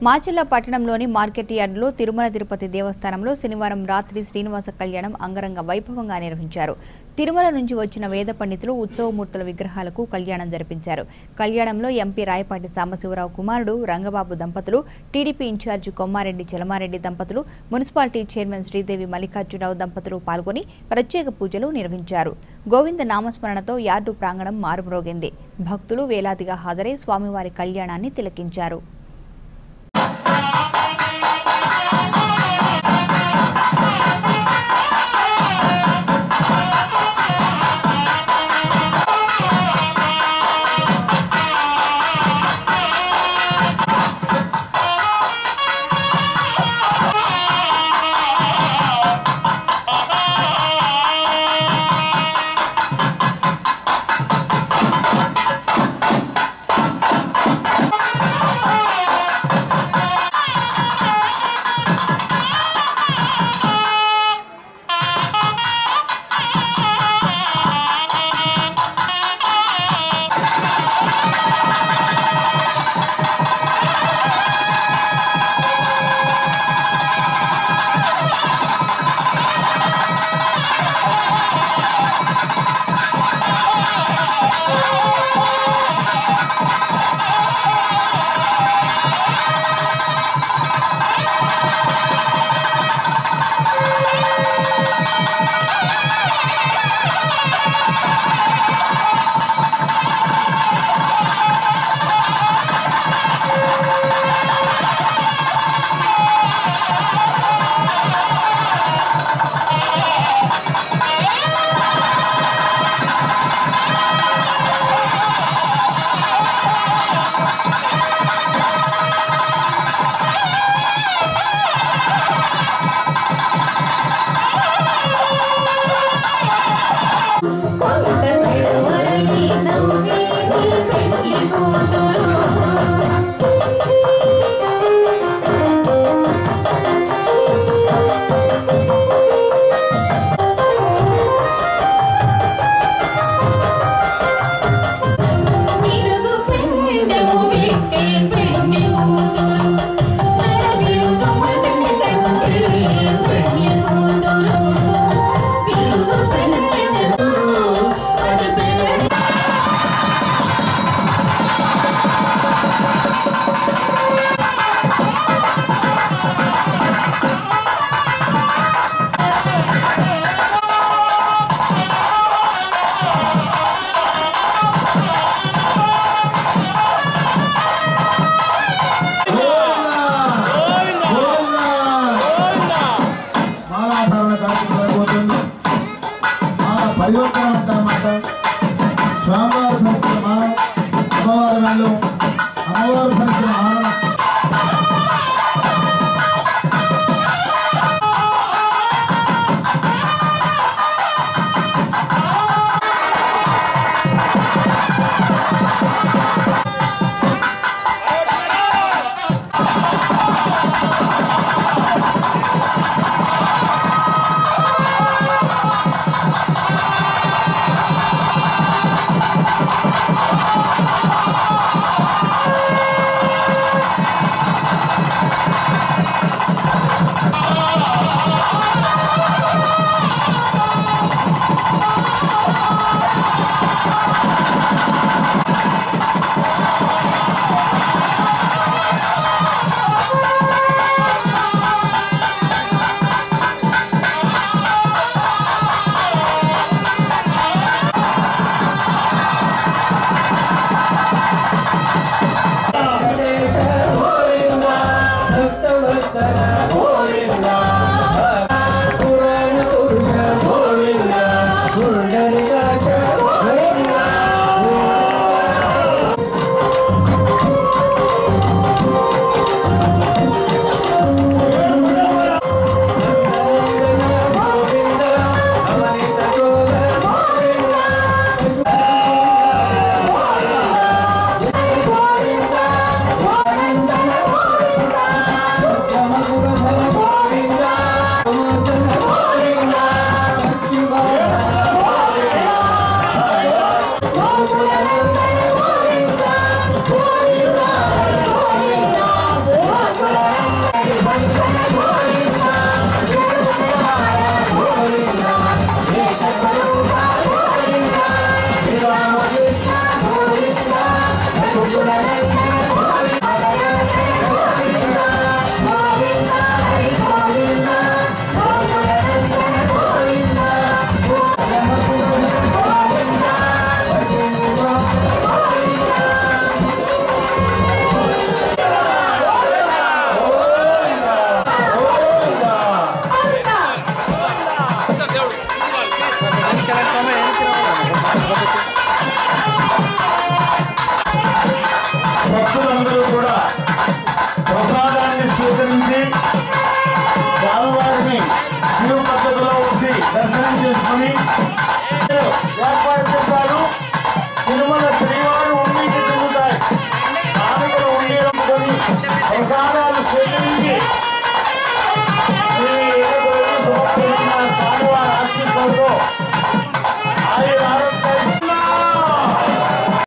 మాచెల్ల పట్టణంలోని మార్కెట్ యార్డులో తిరుమల తిరుపతి దేవస్థానంలో శనివారం రాత్రి శ్రీనివాస కళ్యాణం అంగరంగ వైభవంగా నిర్వహించారు తిరుమల నుంచి వచ్చిన వేద పండితులు ఉత్సవమూర్తుల విగ్రహాలకు కళ్యాణం జరిపించారు కళ్యాణంలో ఎంపీ రాయపాటి సాంబశివరావు కుమారుడు రంగబాబు దంపతులు టీడీపీ ఇన్ఛార్జి కొమ్మారెడ్డి చలమారెడ్డి దంపతులు మున్సిపాలిటీ చైర్మన్ శ్రీదేవి మల్లికార్జునరావు దంపతులు పాల్గొని ప్రత్యేక పూజలు నిర్వహించారు గోవింద నామస్మరణతో యార్డు ప్రాంగణం మారుమ్రోగింది భక్తులు వేలాదిగా హాజరై స్వామివారి కళ్యాణాన్ని తిలకించారు విరుదు పెండెము విట్టే పెండె కూతురు నర విరుదు మండి తండ్రి పెండె కూతురు విరుదు పెండెము అది పెండె మాలాధారణ కార్యక్రమం అయిపోతుంది మాల పరివర్తన అంటారన్నమాట స్వామివారు ధరించిన మాల అమ్మవారి వాళ్ళు అమ్మవారు ధరించిన మాల భక్తవత్సల